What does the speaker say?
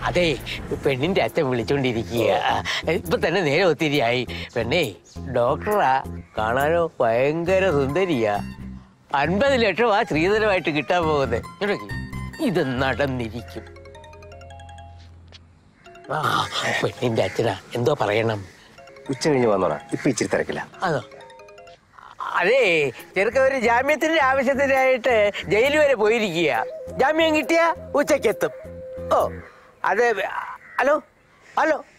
അതെ പെണ്ണിന്റെ അച്ഛൻ വിളിച്ചോണ്ടിരിക്കുക ഇപ്പൊ തന്നെ നേരെ ഒത്തിരിയായി പെണ്ണേ ഡോക്ടറാ കാണാനോ ഭയങ്കര സുന്ദരിയാ അൻപത് ലക്ഷമാ ശ്രീധരമായിട്ട് കിട്ടാൻ പോകുന്നത് ഇങ്ങോട്ടേക്ക്. ഇത് നടന്നിരിക്കും ആ പെണ്ണിന്റെ അച്ഛനാ എന്തോ പറയണം ഉച്ച കഴിഞ്ഞ് വന്നോടാ ഇപ്പൊ ഇച്ചിരി തിരക്കില്ല അതോ അതെ ചെറുക്ക ഒരു ജാമ്യത്തിന്റെ ആവശ്യത്തിനായിട്ട് ജയിൽ വരെ പോയിരിക്കുക ജാമ്യം കിട്ടിയ ഉച്ചക്കെത്തും ഓ അതെ ഹലോ ഹലോ